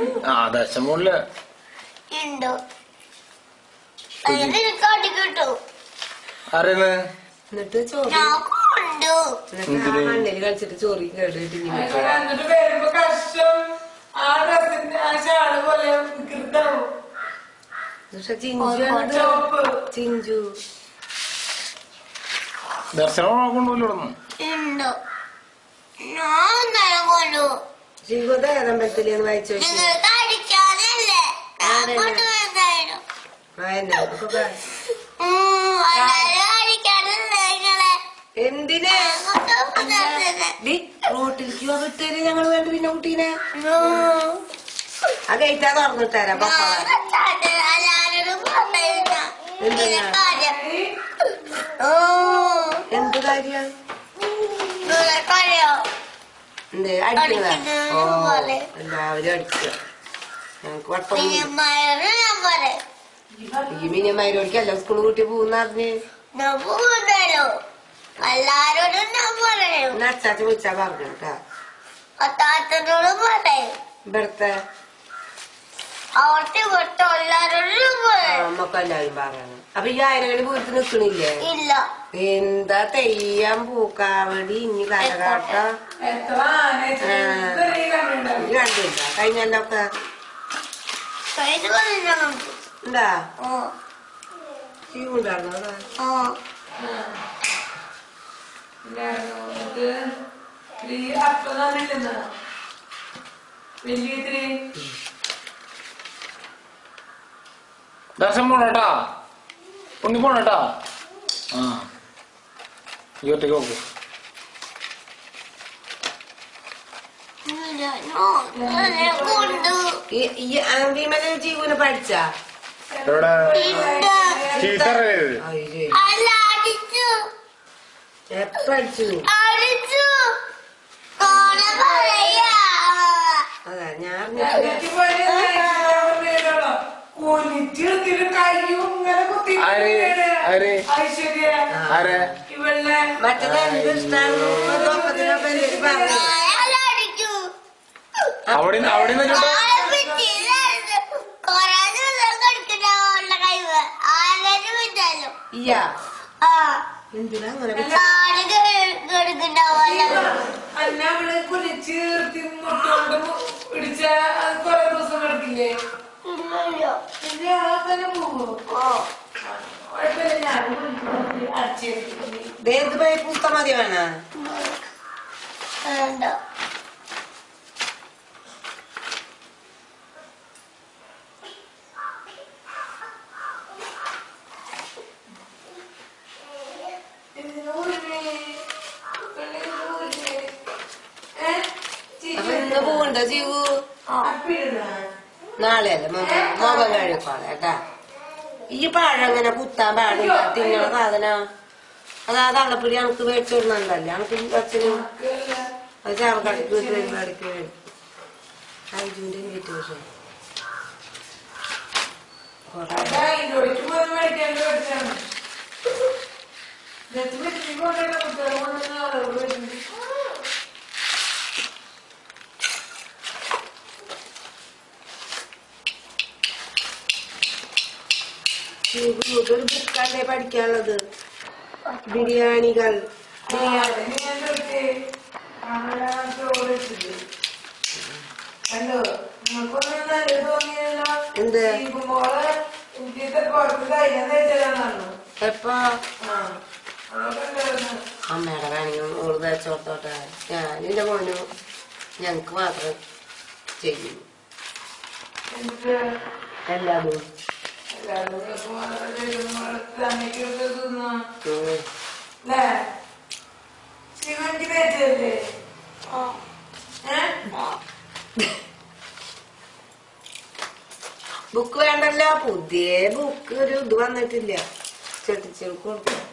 ആ ദശമൂലില് ഉണ്ടോ അത് നിനക്ക് അടി കിട്ടും അറിയുന്നത് എന്നിട്ട് ചോറി ഞാൻ കൊണ്ടു എന്നിട്ട് ആ മണ്ണിൽ കളിച്ചിട്ട് ചോറി കേട്ടിട്ട് ഇനി വെക്കണം. എന്നിട്ട് വരുമ്പോ കഷ്ടം ആ ഡ്രസ്സിന്റെ ആ ഷാള് പോലെ വികൃതാവും പക്ഷെ ചിഞ്ചു ആണത് ചോപ്പ് ചിഞ്ചു ദർശനം കൊണ്ടുപോലും ഉണ്ടോ ഞാൻ ഇന്നലെ കൊണ്ടു ശിവത ഏതമ്പലത്തിലേന്ന് വായിച്ചു നോക്കി നിങ്ങൾക്ക് അടിക്കാനല്ലേ ഞാൻ ആരല്ലേ? കൊണ്ടുവന്നായിരുന്നു ആ എന്നെ ഇപ്പൊ കാ- ഉം, എല്ലാരും അടിക്കാനല്ലേ നിങ്ങളെ എന്തിനാ കൊണ്ടുവന്നത് ഡി റോട്ടിലേക്ക് വാ വിട്ടേര് ഞങ്ങൾ വേണ്ട പിന്നെ കുട്ടീനെ ഉം. ആ ഗേറ്റാ തുറന്നിട്ടാരാ പപ്പ ഞാൻ കണ്ടാട്ട് എല്ലാരോടും പറഞ്ഞിരുന്ന എന്തിനാ? ഇതിന്റെ കാര്യം ഓ എന്ത് കാര്യം നിനക്കറിയോ എന്ത് അടിക്കുന്നതാ അടിക്കുന്നത് ഓ പോലെ. എല്ലാവരും അടിക്കുക ഞങ്ങക്ക് വട്ടം മിനിമയറ് ഞാൻ പറയും ഈ മിനിമയിലോടിക്കല്ല സ്കൂൾ കൂട്ടി പോകുന്ന അറിഞ്ഞ് ഞാൻ പോകുന്നല്ലോ എല്ലാരോടും ഞാൻ പറയും എന്നാ അച്ചാച്ച വിളിച്ചാ പറഞ്ഞു കേട്ടാ അത്താത്തനോടും പറയും ഇവിടുത്തെ അവിടുത്തെ ഇവിടുത്തെ എല്ലാരോടും ഞാൻ പറയും അമ്മക്ക് എല്ലാവരും പറയണം അപ്പൊ ഈ ആയിരങ്ങളി പൂരത്ത് നിക്കണില്ലേ ഇല്ല എന്താ തെയ്യം പൂക്കാവടി ഇനി കരകാട്ട എത്ര ആന ചെറിയ കണ്ടുണ്ടാവും ഇത് കണ്ടില്ല കഴിഞ്ഞല്ലൊക്കെ കഴിഞ്ഞ കൊല്ലം ഞാൻ കണ്ടു എന്താ ഓ ചീവുണ്ടായിരുന്നോ അവിടെ? ഓ എന്നിട്ട് ഈ അപ്പം തന്നില്ലെന്നാ വലിയ ഇത്തിരി ദർശനം പോണേട്ടാ ഉണ്ണി പോണേട്ടാ ആ ഈ ഒറ്റയ്ക്ക് നോക്കൂ ഞാൻ കൊണ്ടു ഈ ഈ വിമല ജീവന് പഠിച്ച എവിടെ ഇല്ല ടീച്ചറേ അല്ല അടിച്ചു എപ്പ അടിച്ചു അടിച്ചു കോണ പറയാ അതാ ഞാൻ അറിഞ്ഞിട്ടില്ല. എനിക്ക് പണിയൊന്നും കുനിച്ചെടുത്തിട്ട് കയ്യും ഇങ്ങനെ കുത്തി ആര് ആര് ഐശ്വര്യ ആരെ ഇവളുടെ മറ്റേത് എന്ത് ഇഷ്ടമാണ് ഒപ്പത്തിനൊപ്പം എന്തെങ്കിലും പറഞ്ഞു അയാൾ അടിച്ചു അവിടെ അവിടെ നിന്നിട്ട് ആളെ പിടിച്ചില്ലായിരുന്നു. കുറേ ദിവസം കളിക്കുന്ന ആളുടെ കൈവ് ആരും വിട്ടല്ലോ ഇയ്യാ ആ എന്തിനാ അങ്ങനെ ആള് കെടുക്കുണ്ടാവല്ലോ അന്ന അവള് കുനിച്ച് നിർത്തി മുട്ടോണ്ട് പിടിച്ച അത് കൊറേ ദിവസം കിടക്കില്ലേ ഇല്ലല്ലോ പിന്നെ ആ തന്നെ പോവോ ഓ കുഴപ്പമില്ല ഞാൻ അടിച്ചേർത്തി ഏത് പോയി പൂത്ത മതി വേണ വേണ്ട അപ്പൊ ഇന്ന് പോവണ്ട ജീവു നാളെ അല്ലേ മുഖം കഴിക്കോളെ കേട്ടാ ഈ പഴം ഇങ്ങനെ കുത്താൻ പാടില്ല തിന്നണ സാധനം അതാ തള്ളപ്പിടി നമുക്ക് മേടിച്ചു വിടുന്നുണ്ടല്ലേ നമുക്ക് അച്ഛനും അത് ചാവക്കടക്ക് വീട്ടിൽ കടക്ക് മേടിക്കും അഞ്ചുവിന്റെ വീട്ടു പക്ഷേ കൊറേ ജീവു ഇതൊരു ബുക്കല്ലേ പഠിക്കാനുള്ളത് ബിരിയാണികൾ ഹലോ നിങ്ങൾക്കൊന്നും നല്ല തോന്നിയല്ലോ എന്ത് മോള് ഇന്ത്യത്തെ പുറത്ത് ധൈര്യം തയ്ച്ചതാണല്ലോ എപ്പോ ആ അതൊക്കെ ഉണ്ടായിരുന്നു അമ്മയുടെ വേണമെങ്കിൽ ഓള് തേച്ചോർത്തോട്ടെ ഞാനും എന്റെ മോനും ഞങ്ങക്ക് മാത്രം ചെയ്യും എന്നിട്ട് എല്ലാതും എല്ലാവരും അമ്മയ്ക്കൊക്കെ തിന്നാ ഉം. അല്ലേ ശിവൻക്ക് തേച്ചല്ലേ ഓ ഏഹ് ബുക്ക് വേണ്ടല്ലോ പുതിയ ബുക്ക് ഒരു ഇത് വന്നിട്ടില്ല ചെട്ടിച്ചെടുക്കും